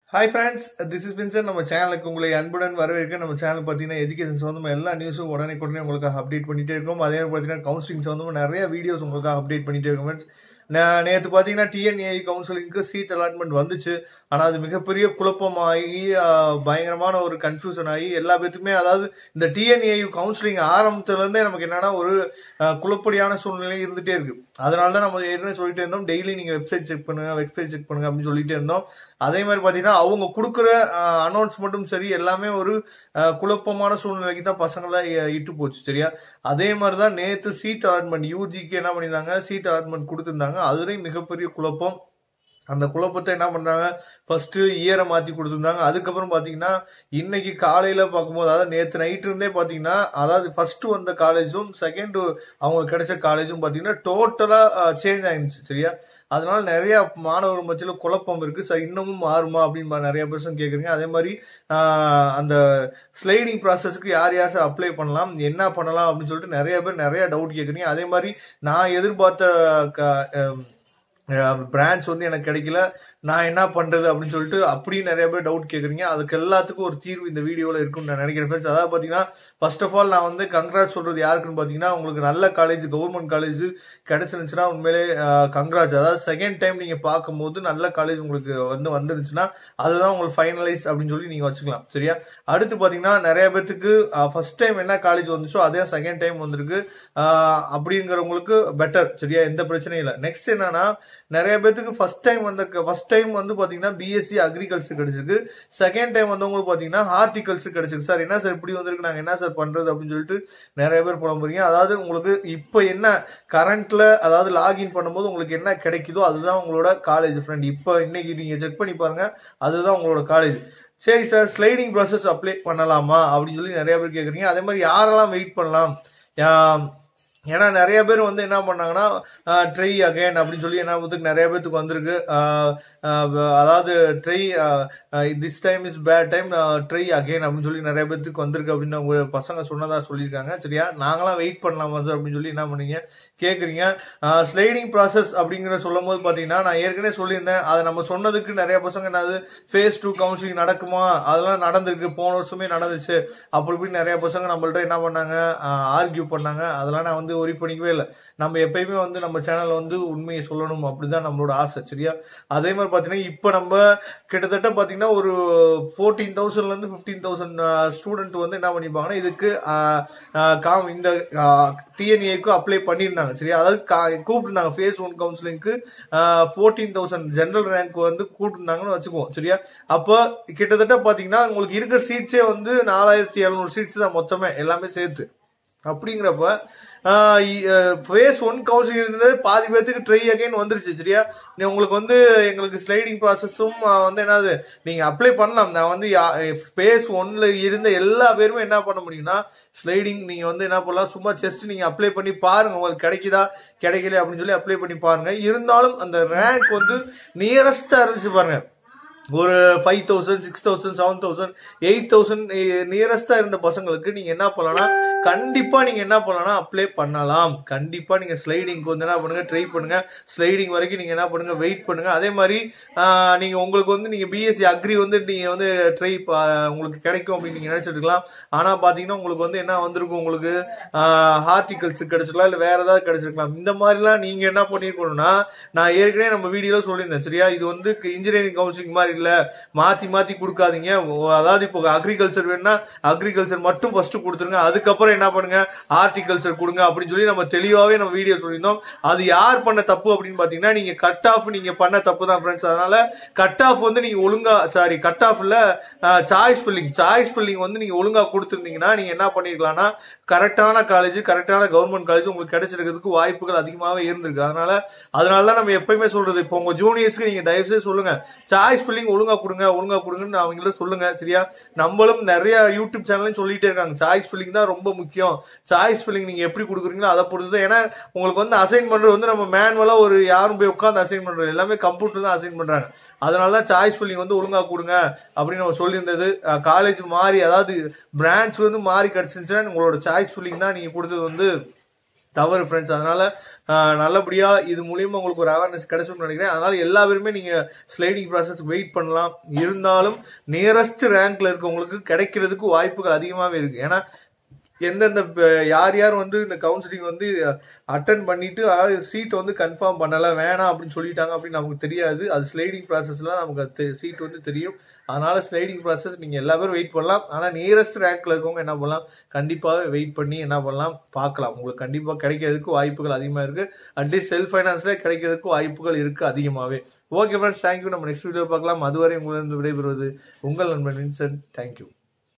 Hi friends this is Vinson நம்ம சேனலுக்கு உங்களை அன்புடன் வரவேற்க நம்ம சேனல் பார்த்தீங்கன்னா எஜுகேஷன் சம்மந்தமாக எல்லா நியூஸும் உடனே உடனே உங்களுக்காக அப்டேட் பண்ணிட்டே இருக்கோம் அதே மாதிரி பார்த்தீங்கன்னா கவுன்சிலிங் சம்மந்தமாக நிறைய வீடியோஸ் உங்களுக்காக அப்டேட் பண்ணிட்டே இருக்கோம் ஃப்ரெண்ட்ஸ் நான் நேற்று பார்த்தீங்கன்னா டிஎன்ஏ கவுன்சிலிங்க்கு சீட் அலாட்மெண்ட் வந்துச்சு ஆனால் அது மிகப்பெரிய குழப்பமாகி ஆஹ், பயங்கரமான ஒரு கன்ஃபியூஷன் ஆகி எல்லா பேத்துக்குமே அதாவது இந்த டிஎன்ஏயு கவுன்சிலிங் ஆரம்பத்துலேருந்தே நமக்கு என்னன்னா ஒரு ஆஹ், குழப்படியான சூழ்நிலை இருந்துகிட்டே இருக்கு அதனால தான் நம்ம ஏற்கனவே சொல்லிட்டு இருந்தோம் டெய்லி நீங்கள் வெப்சைட் செக் பண்ணுங்க வெப்சைட் செக் பண்ணுங்க அப்படின்னு சொல்லிட்டு இருந்தோம் அதே மாதிரி பார்த்தீங்கன்னா அவங்க கொடுக்குற அனௌன்ஸ்மெண்ட்டும் சரி எல்லாமே ஒரு ஆஹ், குழப்பமான சூழ்நிலைக்கு தான் பசங்களை அஹ், இட்டு போச்சு சரியா அதே மாதிரி தான் நேற்று சீட் அலாட்மெண்ட் யூஜிக்கு என்ன பண்ணியிருந்தாங்க சீட் அலாட்மெண்ட் கொடுத்துருந்தாங்க அதுலேயும் மிகப்பெரிய குழப்பம் அந்த குழப்பத்தை என்ன பண்றாங்க ஃபர்ஸ்ட் இயரை மாத்தி கொடுத்துருந்தாங்க அதுக்கப்புறம் பாத்தீங்கன்னா இன்னைக்கு காலையில பார்க்கும்போது அதாவது நேத்து நைட் இருந்தே பாத்தீங்கன்னா அதாவது ஃபர்ஸ்ட் வந்த காலேஜும் செகண்ட் அவங்களுக்கு கிடைச்ச காலேஜும் பாத்தீங்கன்னா டோட்டலா சேஞ்ச் ஆயிருந்துச்சு சரியா அதனால நிறைய மாணவர் மத்தியில் குழப்பம் இருக்கு சார் இன்னமும் மாறுமா அப்படின்னு பா- நிறைய பேர்சன் கேக்குறீங்க அதே மாதிரி ஆஹ், அந்த ஸ்லைடிங் ப்ராசஸ்க்கு யார் யார் சார் அப்ளை பண்ணலாம் என்ன பண்ணலாம் அப்படின்னு சொல்லிட்டு நிறைய பேர் நிறைய டவுட் கேக்குறீங்க அதே மாதிரி நான் எதிர்பார்த்த க- அஹ், பிரான்ச் வந்து எனக்கு கிடைக்கல நான் என்ன பண்றது அப்படின்னு சொல்லிட்டு அப்படியும் நிறைய பேர் டவுட் கேக்குறீங்க அதுக்கு எல்லாத்துக்கும் ஒரு தீர்வு இந்த வீடியோல இருக்கும்னு நான் நினைக்கிறேன் friends. அதாவது பாத்தீங்கன்னா ஃபர்ஸ்ட் ஆஃப் ஆல் நான் வந்து கங்க்ராட் சொல்றது யாருக்குன்னு பாத்தீங்கன்னா உங்களுக்கு நல்ல காலேஜ் கவர்மெண்ட் காலேஜ் கிடைச்சிருந்துச்சுன்னா உண்மையிலே கங்க்ராட் அதாவது செகண்ட் டைம் நீங்க பார்க்கும்போது நல்ல காலேஜ் உங்களுக்கு வந்து வந்துருந்துச்சுன்னா அதுதான் உங்களுக்கு ஃபைனலைஸ் அப்படின்னு சொல்லி நீங்க வச்சுக்கலாம் சரியா அடுத்து பாத்தீங்கன்னா நிறைய பேத்துக்கு ஃபர்ஸ்ட் டைம் என்ன காலேஜ் வந்துச்சோ அதே செகண்ட் டைம் வந்திருக்கு ஆஹ் அப்படிங்கிறவங்களுக்கு பெட்டர் சரியா எந்த பிரச்சனையும் இல்லை நெக்ஸ்ட் என்னன்னா நிறைய பேத்துக்கு ஃபர்ஸ்ட் டைம் வந்த ஃபர்ஸ்ட் டைம் வந்து பாத்தீங்கன்னா பிஎஸ்சி அக்ரிகல்ச்சர் கிடைச்சிருக்கு செகண்ட் டைம் வந்தவங்களுக்கு பாத்தீங்கன்னா ஹார்டிகல்ச்சர் கிடைச்சிருக்கு சார் என்ன சார் இப்படி வந்திருக்கு நாங்க என்ன சார் பண்றது அப்படின்னு சொல்லிட்டு நிறைய பேர் புலம்புறீங்க அதாவது உங்களுக்கு இப்போ என்ன கரண்ட்ல அதாவது லாகின் பண்ணும்போது உங்களுக்கு என்ன கிடைக்குதோ அதுதான் உங்களோட காலேஜ் ஃப்ரெண்ட் இப்போ இன்னைக்கு நீங்க செக் பண்ணி பாருங்க அதுதான் உங்களோட காலேஜ் சரி சார் ஸ்லைடிங் ப்ராசஸ் அப்ளை பண்ணலாமா அப்படின்னு சொல்லி நிறைய பேர் கேக்குறீங்க அதே மாதிரி யாரெல்லாம் வெயிட் பண்ணலாம் ஆஹ் ஏன்னா நிறைய பேர் வந்து என்ன பண்ணாங்கன்னா ட்ரை அகைன் அப்படின்னு சொல்லி என்ன வந்து நிறைய பேத்துக்கு வந்திருக்கு ஆஹ் ஆஹ் அதாவது try this time is bad time try again அப்படின்னு சொல்லி நிறைய பேத்துக்கு வந்திருக்கு அப்படின்னு உங்க பசங்க சொன்னதா சொல்லியிருக்காங்க சரியா நாங்களாம் வெயிட் பண்ணலாமா சார் அப்படின்னு சொல்லி என்ன பண்ணீங்க கேக்குறீங்க ஸ்லைடிங் ப்ராசஸ் அப்படிங்கிற சொல்லும் போது பாத்தீங்கன்னா நான் ஏற்கனவே சொல்லியிருந்தேன் அதை நம்ம சொன்னதுக்கு நிறைய பசங்க என்னது ஃபேஸ் டூ கவுன்சிலிங் நடக்குமா அதெல்லாம் நடந்திருக்கு போன வருஷமே நடந்துச்சு அப்படி இப்படி நிறைய பசங்க நம்மள்ட்ட என்ன பண்ணாங்க ஆர்கியூ பண்ணாங்க அதெல்லாம் நான் வந்து ஒரி பண்ணிக்கவே இல்லை நம்ம எப்பயுமே வந்து நம்ம சேனல் வந்து உண்மையை சொல்லணும் அப்படிதான் நம்மளோட ஆசை சரியா அதே மாதிரி பாத்தீங்கன்னா இப்போ நம்ம கிட்டத்தட்ட பாத்தீங்கன்னா ஒரு ஃபோர்டீன் தௌசண்ட்ல இருந்து ஃபிஃப்டீன் தௌசண்ட் ஸ்டூடெண்ட் வந்து என்ன பண்ணிருப்பாங்கன்னா இதுக்கு ஆஹ், ஆஹ், காம் இந்த டிஎன்ஏக்கு அப்ளை பண்ணியிருந்தாங்க சரியா அதாவது கா- கூப்பிட்டுருந்தாங்க ஃபேஸ் ஒன் கவுன்சிலிங்க்கு ஃபோர்டீன் தௌசண்ட் ஜெனரல் ரேங்க் வந்து கூப்பிட்டுருந்தாங்கன்னு வச்சுக்குவோம் சரியா அப்போ கிட்டத்தட்ட பாத்தீங்கன்னா உங்களுக்கு இருக்கிற சீட்ஸே வந்து நாலாயிரத்தி எழுநூறு சீட்ஸ் தான் மொத்தமே எல்லாமே சேர்த்து அப்படிங்கிறப்ப ஃபேஸ் ஒன் கவுன்சிலிங் இருந்தது பாதி பேத்துக்கு ட்ரை அகைன் வந்துருச்சு சரியா நீ உங்களுக்கு வந்து எங்களுக்கு ஸ்லைடிங் ப்ராசஸும் வந்து என்னது நீங்க அப்ளை பண்ணலாம் நான் வந்து ஃபேஸ் ஒன்ல இருந்த எல்லா பேருமே என்ன பண்ண முடியும்னா ஸ்லைடிங் நீங்க வந்து என்ன பண்ணலாம் சும்மா ஜஸ்ட் நீங்க அப்ளை பண்ணி பாருங்க உங்களுக்கு கிடைக்குதா கிடைக்கல அப்படின்னு சொல்லி அப்ளை பண்ணி பாருங்க இருந்தாலும் அந்த ரேங்க் வந்து நியரஸ்டா இருந்துச்சு பாருங்க ஒரு five thousand six thousand seven thousand eight thousand நியரஸ்டா இருந்த பசங்களுக்கு நீங்க என்ன பண்ணலாம்னா கண்டிப்பா நீங்க என்ன பண்ணலாம்னா அப்ளை பண்ணலாம் கண்டிப்பா நீங்க ஸ்லைடிங்க்கு வந்து என்ன பண்ணுங்க ட்ரை பண்ணுங்க ஸ்லைடிங் வரைக்கும் நீங்க என்ன பண்ணுங்க வெயிட் பண்ணுங்க அதே மாதிரி ஆஹ், நீங்க உங்களுக்கு வந்து நீங்க பிஎஸ்சி அக்ரி வந்து நீங்க வந்து ட்ரை உங்களுக்கு கிடைக்கும் அப்படின்னு நீங்க நினைச்சிட்டு இருக்கலாம் ஆனா பாத்தீங்கன்னா உங்களுக்கு வந்து என்ன வந்திருக்கும் உங்களுக்கு ஹார்டிகல்ச்சர் கிடைச்சிருக்கலாம் இல்ல வேற ஏதாவது கிடைச்சிருக்கலாம் இந்த மாதிரிலாம் நீங்க என்ன பண்ணிருக்கணும்னா நான் ஏற்கனவே நம்ம வீடியோல சொல்லியிருந்தேன் சரியா இது வந்து இன்ஜினியரிங் கவுன்சிலிங் மாதிரி இல்ல மாத்தி மாத்தி கொடுக்காதீங்க ஓ- அதாவது இப்போ அக்ரிகல்ச்சர் வேணும்னா அக்ரிகல்ச்சர் மட்டும் ஃபர்ஸ்ட் கொடுத்துருங்க அதுக்கப்புறம் என்ன பண்ணுங்க ஹார்டிகல்ச்சர் கொடுங்க அப்படின்னு சொல்லி நம்ம தெளிவாவே நம்ம வீடியோ சொல்லியிருந்தோம் அது யார் பண்ண தப்பு அப்படின்னு பாத்தீங்கன்னா நீங்க கட் ஆஃப் நீங்க பண்ண தப்பு தான் ஃப்ரெண்ட்ஸ் அதனால கட் ஆஃப் வந்து நீங்க ஒழுங்கா சாரி கட் ஆஃப்ல சாய்ஸ் ஃபில்லிங் சாய்ஸ் ஃபில்லிங் வந்து நீங்க ஒழுங்கா கொடுத்துருந்தீங்கன்னா நீங்க என்ன பண்ணிருக்கலாம்னா கரெக்டான காலேஜ் கரெக்டான கவர்மெண்ட் காலேஜ் உங்களுக்கு கிடைச்சிருக்கிறதுக்கு வாய்ப்புகள் அதிகமாகவே இருந்திருக்கு அதனால அதனால தான் நம்ம எப்பயுமே சொல்றது இப்போ உங்க ஜூனியர்ஸ்க்கு நீங்க தயவு செய்து சொல்லுங்க சாய்ஸ் ஃபில்லிங் ஒழுங்கா கொடுங்க ஒழுங்கா கொடுங்கன்னு அவங்கள சொல்லுங்க சரியா நம்மளும் நிறைய யூடியூப் சேனல்லையும் சொல்லிட்டே இருக்காங்க சாய்ஸ் ஃபில்லிங் தான் ரொம்ப முக்கியம் சாய்ஸ் ஃபில்லிங் நீங்க எப்படி கொடுக்குறீங்களோ அதை பொறுத்து தான் ஏன்னா உங்களுக்கு வந்து அசைன் பண்றது வந்து நம்ம மேனுவலா ஒரு யாரும் போய் உட்காந்து அசைன் பண்றது எல்லாமே கம்ப்யூட்டர் தான் அசைன் பண்றாங்க அதனால தான் சாய்ஸ் ஃபில்லிங் வந்து ஒழுங்கா கொடுங்க அப்படின்னு நம்ம சொல்லியிருந்தது காலேஜ் மாறி அதாவது பிரான்ச் வந்து மாறி கிடைச்சிருந்துச்சுன்னா உங்களோட சாய்ஸ் ஃபில்லிங் தான் நீங்க கொடுத்தது வந்து தவறு ஃப்ரெண்ட்ஸ் அதனால ஆஹ், நல்லபடியா இது மூலியமா உங்களுக்கு ஒரு அவேர்னஸ் கிடைச்சும்னு நினைக்கிறேன் அதனால எல்லா பேருமே நீங்க ஸ்லைடிங் ப்ராசஸ் வெயிட் பண்ணலாம் இருந்தாலும் நியரஸ்ட் ரேங்க்ல இருக்கவங்களுக்கு கிடைக்கிறதுக்கு வாய்ப்புகள் அதிகமாவே இருக்கு ஏன்னா எந்தெந்த ப- யார் யார் வந்து இந்த கவுன்சிலிங் வந்து அட்டன் பண்ணிட்டு சீட் வந்து கன்ஃபார்ம் பண்ணல வேணாம் அப்படின்னு சொல்லிட்டாங்க அப்படின்னு நமக்கு தெரியாது அது ஸ்லைடிங் ப்ராசஸ்ல நமக்கு சீட் வந்து தெரியும் அதனால ஸ்லைடிங் ப்ராசஸ் நீங்க எல்லா பேரும் வெயிட் பண்ணலாம் ஆனா நியரஸ்ட் ரேங்க்ல இருக்கவங்க என்ன பண்ணலாம் கண்டிப்பாக வெயிட் பண்ணி என்ன பண்ணலாம் பார்க்கலாம் உங்களுக்கு கண்டிப்பா கிடைக்கிறதுக்கு வாய்ப்புகள் அதிகமா இருக்கு அட்லீஸ்ட் செல்ஃப் ஃபைனான்ஸ்ல கிடைக்கிறதுக்கு வாய்ப்புகள் இருக்கு அதிகமாவே ஓகே ஃப்ரெண்ட்ஸ் தேங்க்யூ நம்ம நெக்ஸ்ட் வீடியோ பார்க்கலாம் அதுவரை உங்களிடம் விடைபெறுவது உங்கள் நண்பன் வின்சென்ட் தேங்க்யூ